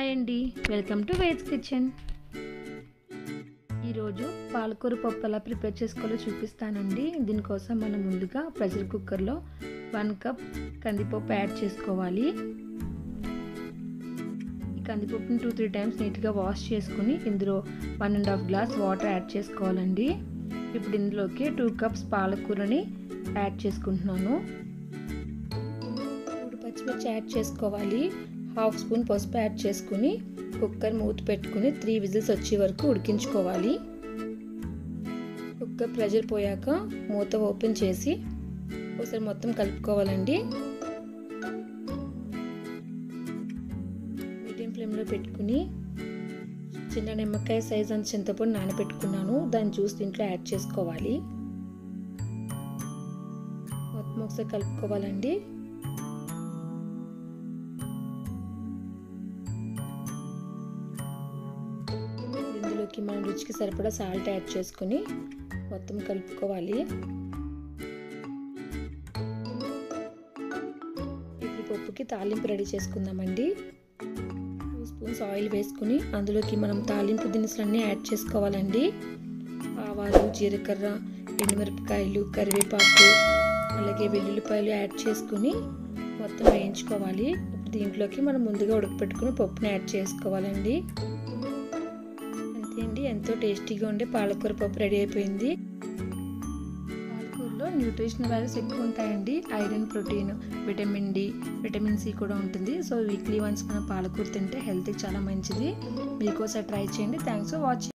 hi అండి welcome to veg kitchen ఈరోజు పాలకూర పప్పు ఎలా ప్రిపేర్ చేసుకోవాలో చూపిస్తానండి దీనికోసం మనం ముందుగా ప్రెషర్ కుక్కర్లో వన్ కప్ కందిపప్పు యాడ్ చేసుకోవాలి ఈ కందిపప్పుని టూ త్రీ టైమ్స్ నీట్గా వాష్ చేసుకుని ఇందులో one and half glass water add చేసుకోవాలండి ఇప్పుడు ఇందులోకి టూ కప్స్ పాలకూరని యాడ్ చేసుకుంటున్నాను మూడు పచ్చిమిర్చి యాడ్ చేసుకోవాలి హాఫ్ స్పూన్ పసుపు యాడ్ చేసుకుని కుక్కర్ మూత పెట్టుకుని త్రీ విజిల్స్ వచ్చే వరకు ఉడికించుకోవాలి కుక్కర్ ప్రెషర్ పోయాక మూత ఓపెన్ చేసి ఒకసారి మొత్తం కలుపుకోవాలండి మీడియం ఫ్లేమ్లో పెట్టుకుని చిన్న నిమ్మకాయ సైజ్ అంత చింతపండు నానబెట్టుకున్నాను దాని జ్యూస్ దీంట్లో యాడ్ చేసుకోవాలి మొత్తం ఒకసారి కలుపుకోవాలండి ఇందులోకి మనం రుచికి సరిపడా సాల్ట్ యాడ్ చేసుకుని మొత్తం కలుపుకోవాలి ఇప్పుడు పప్పుకి తాలింపు రెడీ చేసుకుందామండి టూ స్పూన్స్ ఆయిల్ వేసుకుని అందులోకి మనం తాలింపు దినుసులన్నీ యాడ్ చేసుకోవాలండి ఆవాలు జీలకర్ర ఎండుమిరపకాయలు కరివేపాకు అలాగే వెల్లుల్లిపాయలు యాడ్ చేసుకుని మొత్తం వేయించుకోవాలి ఇప్పుడు దీంట్లోకి మనం ముందుగా ఉడకపెట్టుకుని పప్పుని యాడ్ చేసుకోవాలండి అంతే అండి ఎంతో టేస్టీగా ఉండే పాలకూర పప్పు రెడీ అయిపోయింది పాలకూరలో న్యూట్రిషన్ వాల్యూస్ ఎక్కువ ఉంటాయండి iron protein vitamin D vitamin C కూడా ఉంటుంది సో వీక్లీ వన్స్ మనం పాలకూర తింటే హెల్త్కి చాలా మంచిది మీకోసారి ట్రై చేయండి థ్యాంక్స్ ఫర్ వాచింగ్